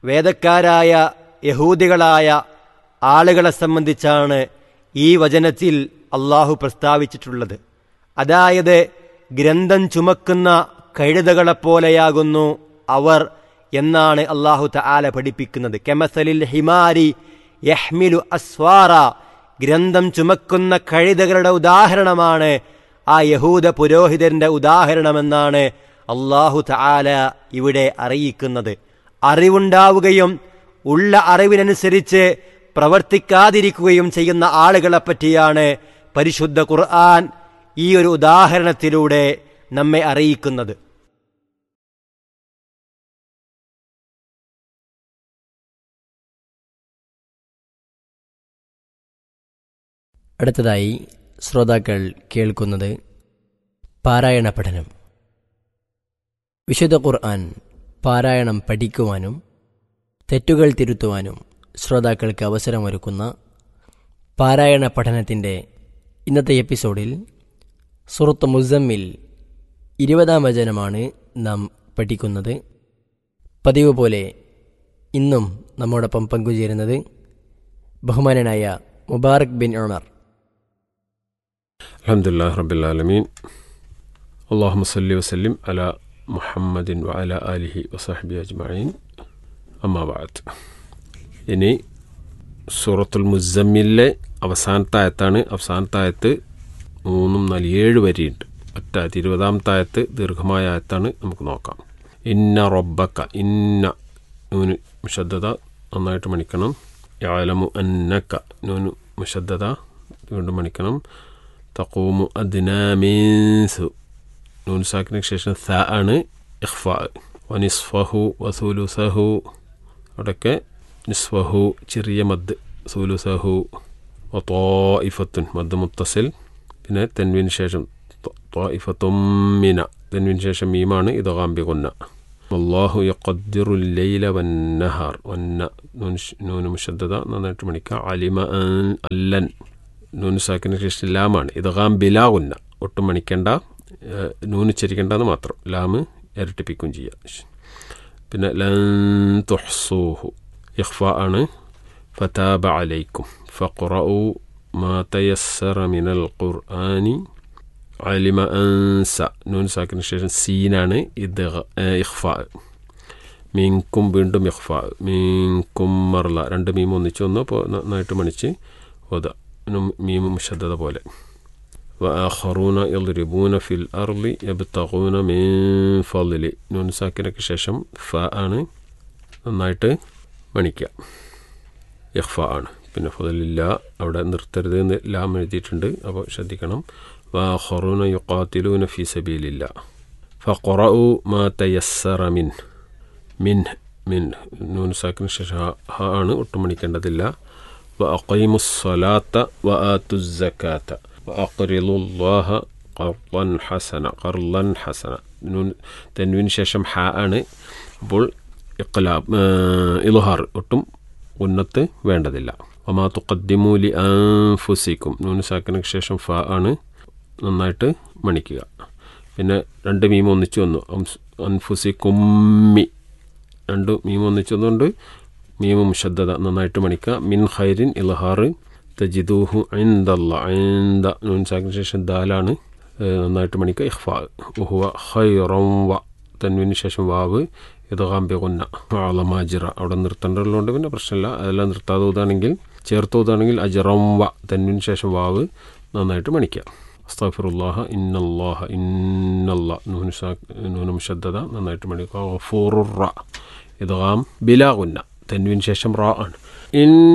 വേദക്കാരായ യഹൂദികളായ ആളുകളെ സംബന്ധിച്ചാണ് ഈ വചനത്തിൽ അള്ളാഹു പ്രസ്താവിച്ചിട്ടുള്ളത് അതായത് ഗ്രന്ഥം ചുമക്കുന്ന കഴുതകളെപ്പോലെയാകുന്നു അവർ എന്നാണ് അള്ളാഹു തആല പഠിപ്പിക്കുന്നത് കെമസലിൽ ഹിമാരി യഹ്മിലു അസ്വാറ ഗ്രന്ഥം ചുമക്കുന്ന കഴുതകളുടെ ഉദാഹരണമാണ് ആ യഹൂദ പുരോഹിതന്റെ ഉദാഹരണമെന്നാണ് അള്ളാഹു തആല ഇവിടെ അറിയിക്കുന്നത് അറിവുണ്ടാവുകയും ഉള്ള അറിവിനനുസരിച്ച് പ്രവർത്തിക്കാതിരിക്കുകയും ചെയ്യുന്ന ആളുകളെ പറ്റിയാണ് പരിശുദ്ധ ഖുർആൻ ഈ ഒരു ഉദാഹരണത്തിലൂടെ നമ്മെ അറിയിക്കുന്നത് അടുത്തതായി ശ്രോതാക്കൾ കേൾക്കുന്നത് പാരായണ പഠനം വിശുദ്ധ ഖുർആൻ പാരായണം പഠിക്കുവാനും തെറ്റുകൾ തിരുത്തുവാനും ശ്രോതാക്കൾക്ക് അവസരമൊരുക്കുന്ന പാരായണ പഠനത്തിൻ്റെ ഇന്നത്തെ എപ്പിസോഡിൽ സുഹൃത്ത് മുസമ്മിൽ ഇരുപതാം വചനമാണ് നാം പഠിക്കുന്നത് പതിവ് പോലെ ഇന്നും നമ്മോടൊപ്പം പങ്കുചേരുന്നത് ബഹുമാനനായ മുബാറക് ബിൻ ഉമർ الحمد لله رب العالمين اللهم صل وسلم على محمد وعلى آله وصحبه أجمعين أما بعد ഇനി സൂറത്തുൽ മുസമ്മിലെ അവസാനത്തെ ആയത്താണ് അവസാനത്തെ ആയത്ത് മൂന്നും നാല് ഏഴ് വരിയുണ്ട് ഒറ്റ ആയത്ത് ഇരുപതാമത്തെ ആയത്ത് ദീർഘമായ ആയത്താണ് നമുക്ക് നോക്കാം ഇന്ന റബ്ബക്ക ഇന്ന നൂന് മുഷദ്ദത നന്നായിട്ട് മണിക്കണം യാലമു അന്നക്ക നൂന് മുഷദ്ദത വീണ്ടും മണിക്കണം തക്കൂമു അദ്നാമീൻസു നൂൻ സാക്കിന് ശേഷം സ ആണ് ഇഖ്ഫ വനിസ്ഫഹു വസൂലുസഹു അവിടെയൊക്കെ നിസ്ഫഹു ചെറിയ മദ് സൂലുസഹു വത്തോയിഫത്തുൻ മദ് മുത്തസിൽ പിന്നെ തെൻവിന് ശേഷം ത്വായിഫത്തുമ്മിന തെൻവിന് ശേഷം മീമാണ് ഇത് കാമ്പികൊന്ന അള്ളാഹു യഖദ്ദിറു ലൈല വന്നഹാർ വന്ന നൂൻ നൂന് മുഷദ്ദത നന്നായിട്ട് മണിക്കുക അലിമ അൻ- അല്ലൻ നൂന് സാക്കിന് ശേഷം ലാമാണ് ഇത് ഗാം ബിലാ ഉന്ന ഒട്ടും മണിക്കേണ്ട ഏഹ്, നൂന് ചരിക്കേണ്ടെന്ന് മാത്രം ലാമ് ഇരട്ടിപ്പിക്കും ചെയ്യുക പിന്നെ ലൻ തുഹ്സൂഹു ഇഖ്ഫ ആണ് ഫതാബ അലൈക്കും ഫഖറഉ മാ തയസ്സറ മിനൽ ഖുർആനി അലിമ അൻസ നൂൻ സാക്കിന് ശേഷം സീനാണ് ഇത് ഇഖ്ഫ മീൻകും വീണ്ടും ഇഖ്ഫ മീൻകും മർല രണ്ട് മീം ഒന്നിച്ച് വന്നു അപ്പോൾ നന്നായിട്ട് മണിച്ച് ഓത മീം മുഷദ്ദത പോലെ وآخرون يضربون في الأرض يبتغون من فضل നൂൻ സാക്കിനൊക്കെ ശേഷം ഫ ആണ് നന്നായിട്ട് മണിക്കുക ഇഖ്ഫ ആണ് പിന്നെ ഫതലില്ല അവിടെ നിർത്തരുത് എന്ന് ലാം എഴുതിയിട്ടുണ്ട് അപ്പോൾ ശ്രദ്ധിക്കണം വാഹറൂന യുക്കാത്തിലൂന ഫി സബീലില്ല ഫഖറഉ മാ തയസ്സറ മിൻ മിൻ മിൻ നൂൻ സാക്കിന് ശേഷം ഹ- ഹ ആണ് ഒട്ടും മണിക്കേണ്ടതില്ല وأقيموا الصلاة وآتوا الزكاة وأقرضوا الله قرضا حسنا قرضا حسنا നൂൻ തെൻവിന് ശേഷം ഹ ആണ് അപ്പോൾ ഇഖ്ലാബ് ഇലുഹാർ ഒട്ടും ഉന്നത്ത് വേണ്ടതില്ല ഒമാ തുക്കദ്ദിമൂലി അൻഫുസിക്കും നൂന് സാക്കിനു ശേഷം ഫ ആണ് നന്നായിട്ട് മണിക്കുക പിന്നെ രണ്ട് മീം ഒന്നിച്ച് വന്നു അംസ്- അൻഫുസിക്കുമ്മി രണ്ട് മീം ഒന്നിച്ച് വന്നുകൊണ്ട് മീമും ശബ്ദത നന്നായിട്ട് മണിക്കുക മിൻ ഖൈരിൻ ഇൽഹാറ് തജിദൂഹു ഐന്ദല്ല ഐന്ദ നൂൻ സാക്കിന് ശേഷം ദാലാണ് ഏഹ്, നന്നായിട്ട് മണിക്കുക ഇഖ്ഫാ ഉഹുവ ഖൈറം വ തൻവിന് ശേഷം വാവ് ഇത് കാമ്പികുന്ന ആളമാജിറ അവിടെ നിർത്തേണ്ടതുകൊണ്ട് പിന്നെ പ്രശ്നമില്ല അതെല്ലാം നിർത്താതെ ഊതാണെങ്കിൽ ചേർത്ത് ഊതാണെങ്കിൽ അജറം വ തൻവിന് ശേഷം വാവ് നന്നായിട്ട് മണിക്കുക അസ്താഫിറുല്ലാഹ ഇന്നല്ലാഹ ഇന്നല്ല നൂന് സാ നൂന് മുഷദ്ദത നന്നായിട്ട് മണിക്കുക ഗഫൂറുർ റ ഇത് കാം ബിലാ ഉന്ന തെൻവിന് ശേഷം റ ആണ് ഇൻ